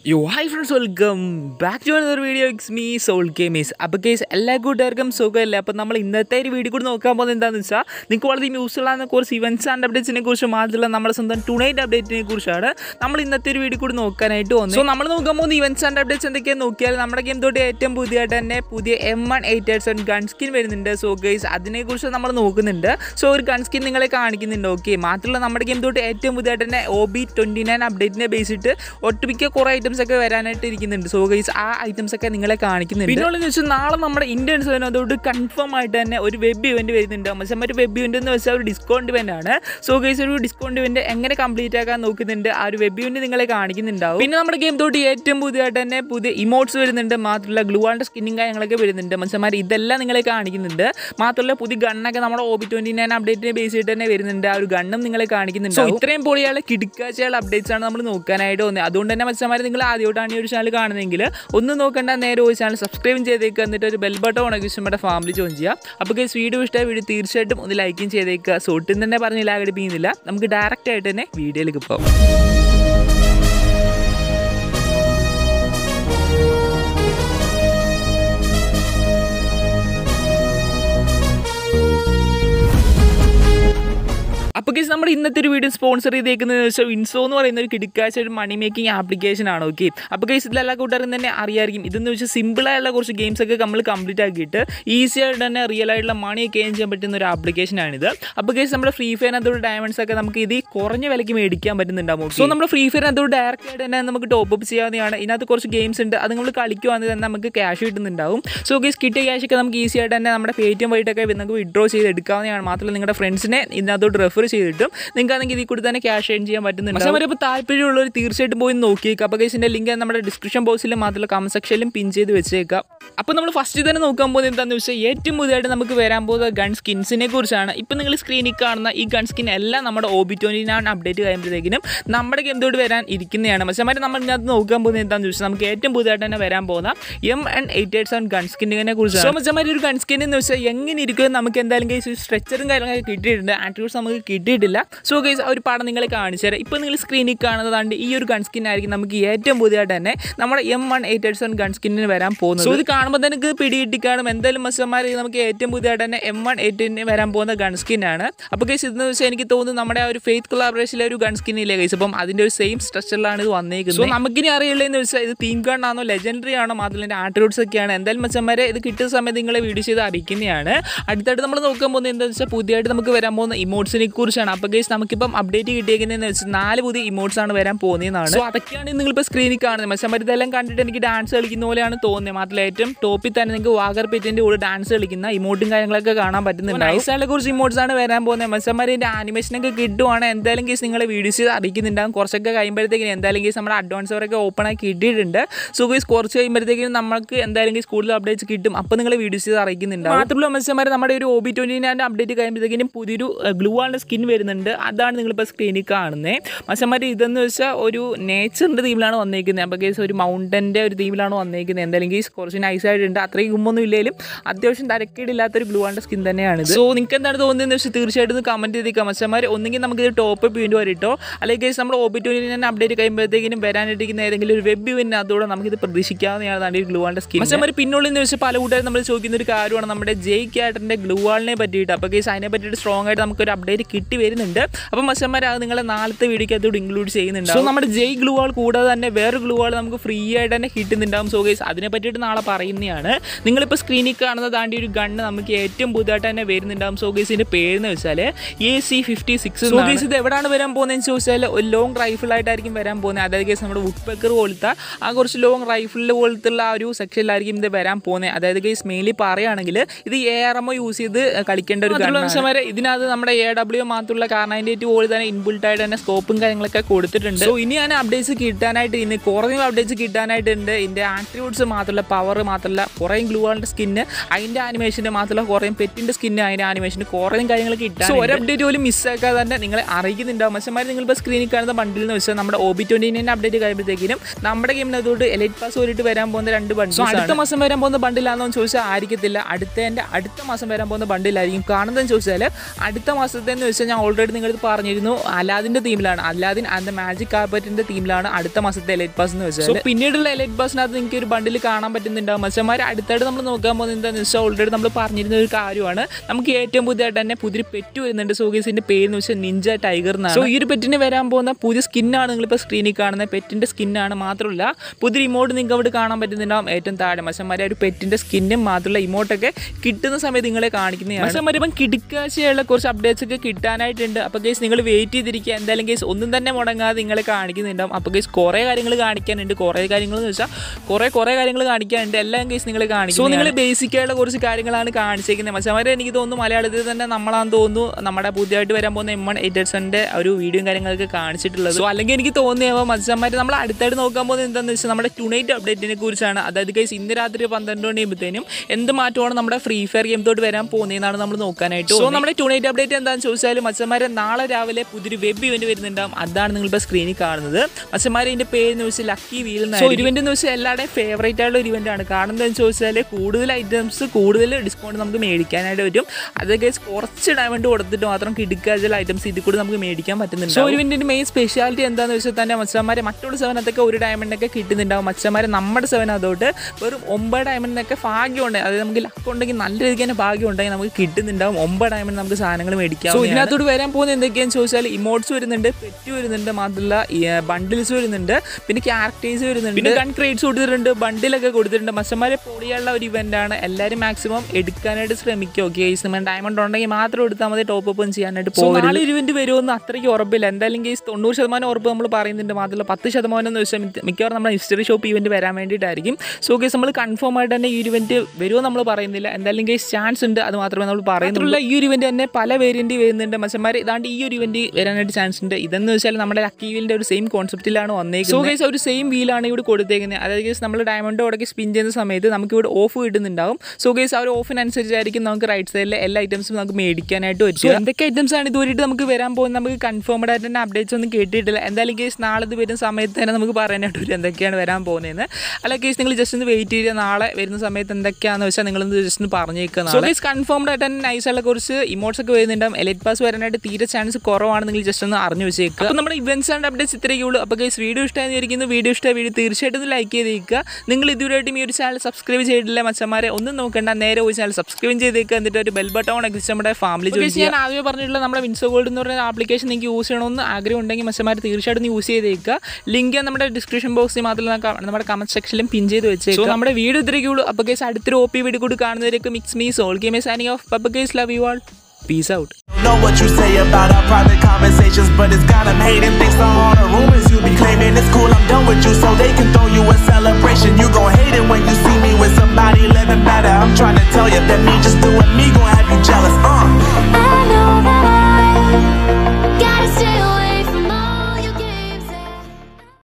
യോ hi friends welcome back to another video it's me soul gamers അപ്പോൾ guys എല്ലാ കൂട്ടുകാർക്കും സുഖമല്ലേ അപ്പോൾ നമ്മൾ ഇന്നത്തെ ഒരു വീഡിയോ കൂടി നോക്കാൻ പോകുന്നത് എന്താണെന്ന് വെച്ചാൽ നിങ്ങൾക്ക് വളരെ ന്യൂസുകളാകുന്ന കുറച്ച് ഇവൻറ്റ്സ് ആൻഡ് അപ്ഡേറ്റ്സിനെ കുറിച്ച് മാത്രമല്ല നമ്മുടെ സ്വന്തം ടുണൈറ്റ് അപ്ഡേറ്റിനെ കുറിച്ചാണ് നമ്മൾ ഇന്നത്തെ ഒരു വീഡിയോ കൂടി നോക്കാനായിട്ട് വന്നു സോ നമ്മൾ നോക്കാൻ പോകുന്ന ഇവൻറ്റ്സ് ആൻഡ് അപ്ഡേറ്റ്സ് എന്തൊക്കെയാണെന്ന് നോക്കിയാൽ നമ്മുടെ ഗെയിം തൊട്ട് ഏറ്റവും പുതിയതായിട്ട് തന്നെ പുതിയ M one eight eight seven gun skin വരുന്നുണ്ട് സോ ഗൈസ് അതിനെക്കുറിച്ച് നമ്മൾ നോക്കുന്നുണ്ട് സോ ഒരു ഗൺ സ്കിൻ നിങ്ങളെ കാണിക്കുന്നുണ്ട് ഓക്കെ മാത്രമല്ല നമ്മുടെ ഗെയിം തൊട്ട് ഏറ്റവും പുതിയതായിട്ട് തന്നെ ഒ ബി ട്വൻറ്റി നയൻ അപ്ഡേറ്റിനെ ബേസിട്ട് ഒട്ടുമിക്ക കുറേ ഐറ്റംസ് ഒക്കെ വരാനായിട്ട് ഇരിക്കുന്നുണ്ട് സോ ഗൈസ് ആ ഐറ്റംസ് ഒക്കെ നിങ്ങളെ കാണിക്കുന്നുണ്ട് പിന്നെ ഉള്ളതെന്ന് വെച്ചാൽ നാളെ നമ്മുടെ ഇന്ത്യൻസ് വരുന്നതോട് കൺഫേം ആയിട്ട് തന്നെ ഒരു വെബ് ഇവന്റ് വരുന്നുണ്ട് പക്ഷേ ഒരു വെബ് ഇവന്റ് എന്ന് വെച്ചാൽ ഒരു ഡിസ്കൗണ്ട് ഇവന്റ് ആണ് സോ ഗൈസ് ഒരു ഡിസ്കൗണ്ട് ഇവന്റ് എങ്ങനെ കംപ്ലീറ്റ് ആക്കാൻ നോക്കുന്നുണ്ട് ആ ഒരു വെബ് ഇവന്റ് നിങ്ങളെ കാണിക്കുന്നുണ്ടാവും പിന്നെ നമ്മുടെ ഗെയിം തൊട്ട് ഏറ്റവും പുതിയതായിട്ട് തന്നെ പുതിയ ഇമോട്ട്സ് വരുന്നുണ്ട് മാത്രമല്ല ഗ്ലൂ ആൻഡ് സ്കിന്നിങ് കാര്യങ്ങളൊക്കെ വരുന്നുണ്ട് മനുഷ്യന്മാർ ഇതെല്ലാം നിങ്ങളെ കാണിക്കുന്നുണ്ട് മാത്രമല്ല പുതിയ ഗണ്ണൊക്കെ നമ്മുടെ ഒ ബി ട്വന്റി നയൻ അപ്ഡേറ്റിനെ ബേസ് ചെയ്തിട്ട് തന്നെ വരുന്നുണ്ട് ആ ഒരു ഗണ്ണും നിങ്ങളെ കാണിക്കുന്നുണ്ട് സോ ഇത്രയും പൊളിയാളെ കിടക്കാച്ചയുള്ള അപ്ഡേറ്റ്സ് ആണ് നമ്മൾ നോക്കാനായിട്ട് വന്നത് അതുകൊണ്ട് തന്നെ മത്സരമാർ നിങ്ങൾ ആദ്യമായിട്ടാണ് ഈ ഒരു ചാനൽ കാണുന്നതെങ്കിൽ ഒന്നും നോക്കണ്ട നേരെ ഒരു ചാനൽ സബ്സ്ക്രൈബ് ചെയ്തേക്കുക എന്നിട്ട് ഒരു ബെൽ ബട്ടൺ ഉണക്കി നമ്മുടെ ഫാമിലി ജോയിൻ ചെയ്യുക അപ്പോൾ ഗൈസ് വീഡിയോ ഇഷ്ടമായ വീഡിയോ തീർച്ചയായിട്ടും ഒന്ന് ലൈക്കും ചെയ്തേക്കുക സോ ഒട്ടും തന്നെ പറഞ്ഞ് ലാഗടിപ്പിക്കുന്നില്ല നമുക്ക് ഡയറക്റ്റ് ആയിട്ട് തന്നെ വീഡിയോയിലേക്ക് പോകാം അപ്പോൾ കേസ് നമ്മുടെ ഇന്നത്തെ ഒരു വീഡിയോ സ്പോൺസർ ചെയ്തേക്കുന്നത് വെച്ചാൽ വിൻസോ എന്ന് പറയുന്ന ഒരു കിടക്കാച്ച ഒരു മണി മേക്കിംഗ് ആപ്ലിക്കേഷൻ ആണ് ഓക്കെ അപ്പോൾ കേസ് ഇതിലെല്ലാ കൂട്ടുകാരും തന്നെ അറിയായിരിക്കും ഇതെന്ന് വെച്ചാൽ സിമ്പിളായുള്ള കുറച്ച് ഗെയിംസ് ഒക്കെ നമ്മൾ കംപ്ലീറ്റ് ആക്കിയിട്ട് ഈസി ആയിട്ട് തന്നെ റിയൽ ആയിട്ടുള്ള മണി ഒക്കെ ഏൺ ചെയ്യാൻ പറ്റുന്ന ഒരു ആപ്ലിക്കേഷൻ ആണിത് അപ്പോൾ കേസ് നമ്മുടെ ഫ്രീ ഫയറിനകത്തോട് ഡയമണ്ട്സ് ഒക്കെ നമുക്ക് ഇത് കുറഞ്ഞ വിലയ്ക്ക് മേടിക്കാൻ പറ്റുന്നുണ്ടാവും സോ നമ്മുടെ ഫ്രീ ഫയറിനകത്തോട് ഡയറക്റ്റ് ആയിട്ട് തന്നെ നമുക്ക് ടോപ്പ് അപ്പ് ചെയ്യാവുന്നതാണ് ഇതിനകത്ത് കുറച്ച് ഗെയിംസ് ഉണ്ട് അത് നമ്മൾ കളിക്കുവാണെങ്കിൽ തന്നെ നമുക്ക് ക്യാഷ് കിട്ടുന്നുണ്ടാവും സോ കേസ് കിട്ടിയ ക്യാഷ് ഒക്കെ നമുക്ക് ഈസി ആയിട്ട് തന്നെ നമ്മുടെ പേ ടി എം വഴിയിട്ടൊക്കെ നമുക്ക് വിഡ്രോ ചെയ്ത് എടുക്കാവുന്നതാണ് മാത്രമല്ല നിങ്ങളുടെ ഫ്രണ്ട്സിനെ ഇതിനകത്തോട്ട് റെഫർ ചെയ്തിട്ടും നിങ്ങൾക്ക് ആണെങ്കിൽ ഇതിൽ കൂടി തന്നെ ക്യാഷ് ഏൺ ചെയ്യാൻ പറ്റുന്നുണ്ട് പക്ഷേ അവരിപ്പോൾ താല്പര്യമുള്ളവർ തീർച്ചയായിട്ടും പോയി നോക്കിയേക്കാം അപ്പോൾ കേസിൻ്റെ ലിങ്ക് നമ്മുടെ ഡിസ്ക്രിപ്ഷൻ ബോക്സിലും മാത്രമല്ല കമന്റ് സെക്ഷനിലും പിൻ ചെയ്ത് വെച്ചേക്കാം അപ്പോൾ നമ്മൾ ഫസ്റ്റ് തന്നെ നോക്കാൻ പോകുന്നത് എന്താണെന്ന് വെച്ചാൽ ഏറ്റവും പുതിയതായിട്ട് നമുക്ക് വരാൻ പോകുന്ന ഗൺ സ്കിൻസിനെ കുറിച്ചാണ് ഇപ്പോൾ നിങ്ങൾ സ്ക്രീനിൽ കാണുന്ന ഈ ഗൺ സ്കിൻ എല്ലാം നമ്മുടെ O B twenty nine update കഴിയുമ്പോഴത്തേക്കിനും നമ്മുടെ ഗെയിമോട് വരാൻ ഇരിക്കുന്നതാണ് പക്ഷേ അവർ നമ്മൾ ഇതിനകത്ത് നോക്കാൻ പോകുന്നത് എന്താണെന്ന് ചോദിച്ചാൽ നമുക്ക് ഏറ്റവും പുതിയതായിട്ട് തന്നെ വരാൻ പോകുന്ന M N eight eight seven gun സ്കിന്നിനെ കുറിച്ചാണ് സോ മച്ചമാരി ഒരു ഗൺ സ്കിൻ എന്ന് വെച്ചാൽ എങ്ങനെ ഇരിക്കും നമുക്ക് എന്തായാലും കേസ് സ്ട്രെച്ചറും കാര്യങ്ങളൊക്കെ കിട്ടിയിട്ടുണ്ട് ആട്രിബ്യൂട്ട്സ് നമുക്ക് കിട്ടിയിട്ടില്ല സോ ഗൈസ് ആ ഒരു പടം നിങ്ങളെ കാണിച്ചു തരാം ഇപ്പോൾ നിങ്ങൾ സ്ക്രീനിൽ കാണുന്നതാണ്ട് ഈ ഒരു ഗൺ സ്കിൻ ആയിരിക്കും നമുക്ക് ഏറ്റവും പുതിയതായിട്ട് തന്നെ നമ്മുടെ M one eight eight seven gun സ്കിന്നിന് വരാൻ പോകുന്നത് സോ ഇത് കാണുമ്പോൾ തന്നെ നിങ്ങൾക്ക് പിടികിട്ടിക്കാണും എന്തായാലും മത്സരന്മാർ നമുക്ക് ഏറ്റവും പുതിയതായിട്ട് തന്നെ എം വൺ എയ്റ്റിന് വരാൻ പോകുന്ന ഗൺ സ്കിന്നാണ് അപ്പോൾ ഗൈസ് ഇതെന്ന് വെച്ചാൽ എനിക്ക് തോന്നുന്നു നമ്മുടെ ആ ഒരു ഫെയ്ത്ത് കൊളാബറേഷനിലെ ഒരു ഗൺ സ്കിൻ ഇല്ലേ ഗൈസ് അപ്പം അതിൻ്റെ ഒരു സെയിം സ്ട്രക്ചറിലാണ് ഇത് വന്നേക്കുന്നത് സോ നമുക്കിനി അറിയില്ലെന്ന് വെച്ചാൽ ഇത് തീം ഗൺ ആണോ ലെജൻഡറി ആണോ മാത്രമല്ല ഇതിൻ്റെ ആട്രിബ്യൂട്ട്സ് ഒക്കെയാണ് എന്തായാലും മച്ചന്മാരെ ഇത് കിട്ടുന്ന സമയത്ത് നിങ്ങളെ വീഡിയോ ചെയ്ത് അറിയിക്കുന്നതാണ് അടുത്തായിട്ട് നമ്മൾ നോക്കാൻ പോകുന്നത് എന്താണെന്ന് വെച്ചാൽ പുതിയതായിട്ട് നമുക്ക് വരാൻ പോകുന്ന ഇമോട്ട്സിനെ കുറിച്ചാണ് അപ്പോൾ ഗൈസ് നമുക്കിപ്പം അപ്ഡേറ്റ് കിട്ടിയേക്കുന്നതെന്ന് വെച്ചാൽ നാല് പുതിയ ഇമോട്ട്സ് ആണ് വരാൻ പോകുന്നതാണ് സോ അതൊക്കെയാണ് നിങ്ങളിപ്പോൾ സ്ക്രീനിൽ കാണുന്നത് മച്ചന്മാർ ഇതെല്ലാം കണ്ടിട്ട് എനിക്ക് ഡാൻസ് കളിക്കുന്ന പോലെയാണ് തോന്നുന്നത് മാത്രമല്ല ഏറ്റവും ടോപ്പിൽ തന്നെ നിങ്ങൾക്ക് വാഗർ പെറ്റിൻ്റെ കൂടെ ഡാൻസ് കളിക്കുന്ന ഇമോട്ടും കാര്യങ്ങളൊക്കെ കാണാൻ പറ്റുന്നുണ്ട് നൈസായിട്ട് കുറച്ച് ഇമോട്ട്സ് ആണ് വരാൻ പോകുന്നത് മച്ചന്മാർ ഇതിൻ്റെ ആനിമേഷനൊക്കെ കിട്ടുവാണ് എന്തായാലും കേസ് നിങ്ങളെ വീഡിയോസ് ചെയ്ത് അറിയിക്കുന്നുണ്ടാകും കുറച്ചൊക്കെ കഴിയുമ്പോഴത്തേക്കും എന്തായാലും കേസ് നമ്മുടെ അഡ്വാൻസ് അവരൊക്കെ ഓപ്പൺ ആക്കി കിട്ടിയിട്ടുണ്ട് സോ കേസ് കുറച്ച് കഴിയുമ്പോഴത്തേക്കും നമുക്ക് എന്തായാലും കേസ് കൂടുതൽ അപ്ഡേറ്റ്സ് കിട്ടും അപ്പോൾ നിങ്ങൾ വീഡിയോസ് ചെയ്ത് അറിയിക്കുന്നുണ്ട് മാത്രമല്ല മത്സ്യന്മാർ നമ്മുടെ ഒരു O B twenty nine update കഴിയുമ്പോഴത്തേക്കും പുതിയൊരു ഗ്ലൂ ആണ് സ്കിൻ വരുന്നുണ്ട് അതാണ് നിങ്ങളിപ്പോൾ സ്ക്രീനിൽ കാണുന്നത് മത്സ്യന്മാർ ഇതെന്ന് വെച്ചാൽ ഒരു നേച്ചറിൻ്റെ തീമിലാണ് വന്നേക്കുന്നത് അപ്പോൾ കേസ് ഒരു മൗണ്ടൻ്റെ ഒരു തീമിലാണ് വന്നേക്കുന്നത് എന്തായാലും കേസ് കുറച്ച് നൈസായിട്ടുണ്ട് അത്രയും ഗുമ്മൊന്നും ഇല്ലെങ്കിലും അത്യാവശ്യം തരക്കേടില്ലാത്തൊരു ഗ്ലൂ ആണ് സ്കിൻ തന്നെയാണ് സോ നിങ്ങൾക്ക് എന്താണ് തോന്നുന്നതെന്ന് വെച്ചാൽ തീർച്ചയായിട്ടും കമൻറ്റ് ചെയ്തേക്കാം മത്സ്യന്മാർ ഒന്നെങ്കിൽ നമുക്ക് ഇത് ടോപ്പ് അപ്പ് വേണ്ടി വരട്ടോ അല്ലെങ്കിൽ കേസ് നമ്മുടെ O B twenty nine update കഴിയുമ്പോഴത്തേക്കും വരാനിരിക്കുന്ന ഏതെങ്കിലും ഒരു വെബ് ഇവന്റ് അതോടെ നമുക്കിത് പ്രതീക്ഷിക്കാവുന്നതാണ് ഈ ഗ്ലൂ ആളുടെ സ്കിൻ മത്സ്യന്മാർ പിന്നുള്ളിൽ എന്ന് വെച്ചാൽ പല കൂട്ടുകാരും നമ്മൾ ചോദിക്കുന്ന ഒരു കാര്യമാണ് നമ്മുടെ ജെയ് ക്യാറ്ററിൻ്റെ ഗ്ലൂ ആളിനെ പറ്റിയിട്ട് അപ്പോൾ കേസ് അതിനെ പറ്റിയിട്ട് സ്ട്രോങ് ആയിട്ട് നമുക്കൊരു അപ്ഡേറ്റ് കിട്ടി വരുന്നുണ്ട് അപ്പോൾ മത്സ്യന്മാർ അത് നിങ്ങളെ നാളത്തെ വീഡിയോക്കകത്തോട് ഇൻക്ലൂഡ് ചെയ്യുന്നുണ്ട് സോ നമ്മുടെ ജെയ് ഗ്ലൂ ആൾ കൂടാതെ തന്നെ വേറെ ഗ്ലൂ ആൾ നമുക്ക് ഫ്രീ ആയിട്ട് തന്നെ കിട്ടുന്നുണ്ടാവും സോ ഗൈസ് അതിനെ പറ്റിയിട്ട് നാളെ പറയുന്നതാണ് നിങ്ങളിപ്പോൾ സ്ക്രീനിൽ കാണുന്ന താണ്ടി ഒരു ഗണ്ണ് നമുക്ക് ഏറ്റവും പുതുതായിട്ട് തന്നെ വരുന്നുണ്ടാവും സോ ഗൈസിൻ്റെ പേരെന്ന് വെച്ചാൽ A C fifty six so guys ഇത് എവിടെയാണ് വരാൻ പോകുന്നതെന്ന് ചോദിച്ചാൽ ഒരു ലോങ് റൈഫിൾ ആയിട്ടായിരിക്കും വരാൻ പോകുന്നത് അതായത് കേസ് നമ്മുടെ വുഡ് പെക്കർ പോലത്തെ ആ കുറച്ച് ലോങ് റൈഫിൾ പോലത്തെ ആ ഒരു സെക്ഷനിലായിരിക്കും ഇത് വരാൻ പോകുന്നത് അതായത് കേസ് മെയിൻലി പറയുകയാണെങ്കിൽ ഇത് എ ആർ എം യൂസ് ചെയ്ത് കളിക്കേണ്ട ഒരു ഗണ്ണാണ് ഇതിനകത്ത് നമ്മുടെ എ ഡബ്ല്യു മാത്രമുള്ള കാർണൈൻ്റെ പോലെ തന്നെ ഇൻബിൾട്ട് ആയിട്ട് തന്നെ സ്കോപ്പും കാര്യങ്ങളൊക്കെ കൊടുത്തിട്ടുണ്ട് സോ ഇനി ഞാൻ അപ്ഡേറ്റ്സ് കിട്ടാനായിട്ട് ഇനി കുറഞ്ഞ അപ്ഡേറ്റ്സ് കിട്ടാനായിട്ടുണ്ട് ഇതിൻ്റെ ആട്രിബ്യൂട്ട്സ് മാത്രമല്ല പവർ മാത്രമല്ല കുറേ ഗ്ലൂ ആളുടെ സ്കിന്ന് അതിൻ്റെ ആനിമേഷൻ്റെ മാത്രമല്ല കുറേ പെറ്റിൻ്റെ സ്കിന്ന് അതിൻ്റെ ആനിമേഷന് കുറേ കാര്യങ്ങൾ കിട്ടാൻ സോ ഒരു അപ്ഡേറ്റ് പോലും മിസ്സാക്കാതെ തന്നെ നിങ്ങളെ അറിയിക്കുന്നുണ്ടാവും മച്ചന്മാർ നിങ്ങളിപ്പോൾ സ്ക്രീനിൽ കാണുന്ന ബണ്ടിൽ എന്ന് വെച്ചാൽ നമ്മുടെ O B twenty nine update കഴിയുമ്പോഴത്തേക്കും നമ്മുടെ ഗെയിമിനകത്തോട്ട് എലൈറ്റ് പാസ് പോയിട്ട് വരാൻ പോകുന്ന രണ്ട് ബണ്ടിൽ അടുത്ത മാസം വരാൻ പോകുന്ന ബണ്ടിലാണെന്ന് ചോദിച്ചാൽ ആയിരിക്കത്തില്ല അടുത്തതിൻ്റെ അടുത്ത മാസം വരാൻ പോകുന്ന ബണ്ടിലായിരിക്കും കാണുന്നതെന്ന് ചോദിച്ചാൽ അടുത്ത മാസത്തെ എന്ന് വെച്ചാൽ ഞാൻ ഓൾറെഡി നിങ്ങൾ നിങ്ങളിത് പറഞ്ഞിരുന്നു അലാദിൻ്റെ തീമിലാണ് അലാദിൻ ആൻഡ് ദ മാജിക് കാർപ്പറ്റിൻ്റെ തീമിലാണ് അടുത്ത മാസത്തെ എലൈറ്റ് പാസ് എന്ന് വെച്ചാൽ പിന്നീടുള്ള എലൈറ്റ് പാസിനകത്ത് നിങ്ങൾക്ക് ഒരു ബണ്ടിൽ കാണാൻ പറ്റുന്നുണ്ടാവും മച്ചന്മാർ അടുത്തായിട്ട് നമ്മൾ നോക്കാൻ പോകുന്നത് എന്താണെന്ന് വെച്ചാൽ ഓൾറെഡി നമ്മൾ പറഞ്ഞിരുന്ന ഒരു കാര്യമാണ് നമുക്ക് ഏറ്റവും പുതിയതായിട്ട് തന്നെ പുതിയൊരു പെറ്റ് വരുന്നുണ്ട് സോഗീസിൻ്റെ പേര് എന്ന് വെച്ചാൽ നിഞ്ച ടൈഗർ എന്നാണ് സോ ഈ ഒരു പെറ്റിന് വരാൻ പോകുന്ന പുതിയ സ്കിന്നാണ് നിങ്ങളിപ്പോൾ സ്ക്രീനിൽ കാണുന്നത് പെറ്റിൻ്റെ സ്കിന്നാണ് മാത്രമല്ല പുതിയ ഇമോട്ട് നിങ്ങൾക്ക് അവിടെ കാണാൻ പറ്റുന്നുണ്ടാവും ഏറ്റവും താഴെ മച്ചന്മാരെ ഒരു പെറ്റിൻ്റെ സ്കിന്നും മാത്രമല്ല ഇമോട്ടൊക്കെ കിട്ടുന്ന സമയത്ത് നിങ്ങളെ കാണിക്കുന്നതാണ് മച്ചന്മാർ ഇപ്പം കിടക്കാഴ്ചയുള്ള കുറച്ച് അപ്ഡേറ്റ്സ് ഒക്കെ കിട്ടാനായിട്ടുണ്ട് അപ്പോൾ കേസ് നിങ്ങൾ വെയിറ്റ് ചെയ്തിരിക്കുക എന്തായാലും കേസ് ഒന്നും തന്നെ മുടങ്ങാതെ നിങ്ങളെ കാണിക്കുന്നുണ്ടാവും അപ്പോൾ കേസ് കുറേ കാര്യങ്ങൾ കാണിക്കാനുണ്ട് കുറേ കാര്യങ്ങൾ എന്ന് വെച്ചാൽ കുറേ കുറേ കാര്യങ്ങൾ കാണിക്കാനുണ്ട് എല്ലാം കേസ് നിങ്ങൾ കാണിക്കും സോ നിങ്ങൾ ബേസിക് ആയിട്ടുള്ള കുറച്ച് കാര്യങ്ങളാണ് കാണിച്ചേക്കുന്നത് മച്ചന്മാരെ എനിക്ക് തോന്നുന്നു മലയാളത്തിൽ തന്നെ നമ്മളാന്ന് തോന്നുന്നു നമ്മുടെ പുതിയതായിട്ട് വരാൻ പോകുന്ന എം വൺ എയ്റ്റേഴ്സിൻ്റെ ഒരു വീഡിയോയും കാര്യങ്ങളൊക്കെ കാണിച്ചിട്ടുള്ളത് സോ അല്ലെങ്കിൽ എനിക്ക് തോന്നിയവ മത്സരന്മാർ നമ്മൾ അടുത്തായിട്ട് നോക്കാൻ പോകുന്നത് എന്താണെന്ന് വെച്ചാൽ നമ്മുടെ ടുണൈറ്റ് അപ്ഡേറ്റിനെ കുറിച്ചാണ് അതായത് കേസ് ഇന്ന് രാത്രി പന്ത്രണ്ട് മണിയുമ്പോഴത്തേനും എന്ത് മാറ്റമാണ് നമ്മുടെ ഫ്രീ ഫയർ ഗെയിം തൊട്ട് വരാൻ പോകുന്നതെന്നാണ് നമ്മൾ നോക്കാനായിട്ട് സോ നമ്മുടെ ടുണൈറ്റ് അപ്ഡേറ്റ് എന്താണെന്ന് ചോദിച്ചാൽ മത്സരന്മാരെ നാളെ രാവിലെ പുതിയൊരു വെബ് ഇവന്റ് വരുന്നുണ്ടാവും അതാണ് നിങ്ങളിപ്പോൾ സ്ക്രീനിൽ കാണുന്നത് മത്സരന്മാരെ ഇതിന്റെ പേര് എന്ന് വെച്ചാൽ ലക്കി വീൽ സോ ഇവന്റ് എന്ന് വെച്ചാൽ എല്ലാവരുടെയും ഫേവറേറ്റ് ആയിട്ടുള്ള ഒരു ഇവന്റ് ആണ് കാരണം എന്താണെന്ന് ചോദിച്ചാൽ കൂടുതൽ ഐറ്റംസ് കൂടുതൽ ഡിസ്കൗണ്ട് നമുക്ക് മേടിക്കാനായിട്ട് പറ്റും അതൊക്കെ കുറച്ച് ഡയമണ്ട് കൊടുത്തിട്ട് മാത്രം കിടക്കാച്ച ഐറ്റംസ് ഇതിൽ കൂടി നമുക്ക് മേടിക്കാൻ പറ്റുന്നുണ്ട് സോ ഒരു ഇവന്റിന്റെ മെയിൻ സ്പെഷ്യാലിറ്റി എന്താണെന്ന് വെച്ചാൽ തന്നെ മച്ചന്മാരെ മറ്റുള്ള സെവനത്തൊക്കെ ഒരു ഡയമണ്ടൊക്കെ കിട്ടുന്നുണ്ടാവും മച്ചന്മാരെ നമ്മുടെ സെവനകത്തോട്ട് വെറും ഒമ്പത് ഡയമണ്ടിനൊക്കെ ഭാഗ്യമുണ്ട് അതായത് നമുക്ക് ലക്ക് ഉണ്ടെങ്കിൽ നല്ല രീതിക്ക് തന്നെ ഭാഗ്യം ഉണ്ടെങ്കിൽ നമുക്ക് കിട്ടുന്നുണ്ടാവും ഒമ്പത് ഡയമണ്ട് നമുക്ക് സാധനങ്ങൾ മേടിക്കാം സോ ഇതിനകത്തോട് വരാൻ പോകുന്നത് എന്തൊക്കെയാണെന്ന് ചോദിച്ചാൽ ഇമോട്ട്സ് വരുന്നുണ്ട് പെറ്റ് വരുന്നുണ്ട് മാത്രമല്ല ബണ്ടിൽസ് വരുന്നുണ്ട് പിന്നെ ക്യാരക്ടേഴ്സ് വരുന്നുണ്ട് പിന്നെ ഗൺ ക്രേറ്റ്സ് കൊടുത്തിട്ടുണ്ട് ബണ്ടിലൊക്കെ കൊടുത്തിട്ടുണ്ട് മച്ചന്മാരെ പൊളിയുള്ള ഒരു ഇവന്റ് ആണ് എല്ലാവരും മാക്സിമം എടുക്കാനായിട്ട് ശ്രമിക്കുക ഓക്കെ നമ്മൾ ഡയമണ്ട് ഉണ്ടെങ്കിൽ മാത്രം എടുത്താൽ മതി ടോപ്പ് അപ്പ് ചെയ്യാനായിട്ട് പോകും നാളെ ഒരു ഇവന്റ് വരുമെന്ന് അത്രയ്ക്ക് ഉറപ്പില്ല എന്തായാലും കേസ് തൊണ്ണൂറ് ശതമാനം ഉറപ്പ് നമ്മൾ പറയുന്നുണ്ട് മാത്രമല്ല പത്ത് ശതമാനം എന്ന് വെച്ചാൽ മിക്ക- മിക്കവാറും നമ്മുടെ ഹിസ്റ്ററി ഷോപ്പ് ഇവന്റ് വരാൻ വേണ്ടിയിട്ടായിരിക്കും സോ കേസ് നമ്മൾ കൺഫേം ആയിട്ട് തന്നെ ഈ ഒരു ഇവന്റ് വരുമോ നമ്മൾ പറയുന്നില്ല എന്തായാലും കേസ് ചാൻസ് ഉണ്ട് അത് മാത്രമേ നമ്മൾ പറയുന്നുള്ളൂ ഈ ഒരു ഇവന്റ് തന്നെ പല വേരിയന്റ് വരുന്നുണ്ട് മച്ചന്മാർ ഇതാണ്ട് ഈ ഒരു ഇവന്റ് വരാനായിട്ട് ചാൻസ് ഉണ്ട് ഇതെന്ന് വെച്ചാൽ നമ്മുടെ ലക്കി വീലിന്റെ ഒരു സെയിം കോൺസെപ്റ്റിലാണ് വന്നേക്കുന്നത് സോ കേസ് ഒരു സെയിം വീലാണ് ഇവിടെ കൊടുത്തേക്കുന്നത് അതായത് കേസ് നമ്മൾ ഡയമണ്ട് ഉടക്കി സ്പിൻ ചെയ്യുന്ന സമയത്ത് നമുക്ക് ഇവിടെ ഓഫ് കിട്ടുന്നുണ്ടാവും സോ കേസ് ആ ഒരു ഓഫിനനുസരിച്ചായിരിക്കും നമുക്ക് റൈറ്റ് സൈഡിലെ എല്ലാ ഐറ്റംസും നമുക്ക് മേടിക്കാനായിട്ട് പറ്റും എന്തൊക്കെ ഐറ്റംസ് ആണ് ഇതുവരെയായിട്ട് നമുക്ക് വരാൻ പോകുന്നത് നമുക്ക് കൺഫേംഡ് ആയിട്ട് തന്നെ അപ്ഡേറ്റ്സ് ഒന്നും കേട്ടിട്ടില്ല എന്തായാലും കേസ് നാളെ ഇത് വരുന്ന സമയത്ത് തന്നെ നമുക്ക് പറയാനായിട്ട് വരും എന്തൊക്കെയാണ് വരാൻ പോകുന്നതെന്ന് അല്ല കേസ് നിങ്ങൾ ജസ്റ്റ് ഒന്ന് വെയിറ്റ് ചെയ്ത് നാളെ വരുന്ന സമയത്ത് എന്തൊക്കെയാണെന്ന് വെച്ചാൽ നിങ്ങൾ ജസ്റ്റ് ഒന്ന് പറഞ്ഞേക്കുക സോ കേസ് കൺഫേംഡ് ആയിട്ട് തന്നെ നൈസുള്ള കുറച്ച് ഇമോട്ട്സ് ഒക്കെ വരുന്നുണ്ടാവും എലൈറ്റ് പാസ് വരാനായിട്ട് തീരെ ചാൻസ് കുറവാണ് നിങ്ങൾ ജസ്റ്റ് ഒന്ന് അറിഞ്ഞു വെച്ചേക്കുക അപ്പോൾ നമ്മുടെ ഇവന്റ്സ് ആൻഡ് അപ്ഡേറ്റ്സ് ഇത്രയൊക്കെ ഉള്ളൂ അപ്പോൾ കേസ് വീഡിയോ ഇഷ്ടമായെന്ന് വിചാരിക്കുന്നു വീഡിയോ ഇഷ്ടമായ വീഡിയോ തീർച്ചയായിട്ടും ഒന്ന് ലൈക്ക് ചെയ്തേക്കുക നിങ്ങൾ ഇതുവരെയായിട്ടും ഈ ഒരു ചാനൽ സബ്സ്ക്രൈബ് ചെയ്തിട്ടില്ല മച്ചന്മാരെ ഒന്നും നോക്കണ്ട നേരെ പോയി ചാനൽ സബ്സ്ക്രൈബ് ചെയ്തേക്കുക എന്നിട്ട് ഒരു ബെൽ ബട്ടൺ ഒക്കെ നമ്മുടെ ഫാമിലി ഞാൻ ആദ്യമേ പറഞ്ഞിട്ടുള്ള നമ്മുടെ വിൻസോ ഗോൾഡ് എന്ന് പറയുന്ന ആപ്ലിക്കേഷൻ നിങ്ങൾക്ക് യൂസ് ചെയ്യണമെന്ന് ആഗ്രഹം ഉണ്ടെങ്കിൽ മച്ചന്മാർ തീർച്ചയായിട്ടും യൂസ് ചെയ്തേക്കുക ലിങ്ക് നമ്മുടെ ഡിസ്ക്രിപ്ഷൻ ബോക്സിൽ മാത്രമല്ല ക- നമ്മുടെ കമന്റ് സെക്ഷനിലും പിൻ ചെയ്ത് വെച്ചേക്കുക നമ്മുടെ വീഡിയോ ഇത്രയൊക്കെ ഉള്ളൂ അപ്പോൾ കേസ് അടുത്തൊരു ഒ പി വീഡിയോ കൂടി കാണുന്നവരേക്ക് mix me soul game signing off പപ്പ guys love you all peace out Know what you say about our private conversations, but it's got 'em hating. Thanks to all the rumors you be claiming. It's cool, I'm done with you, so they can throw you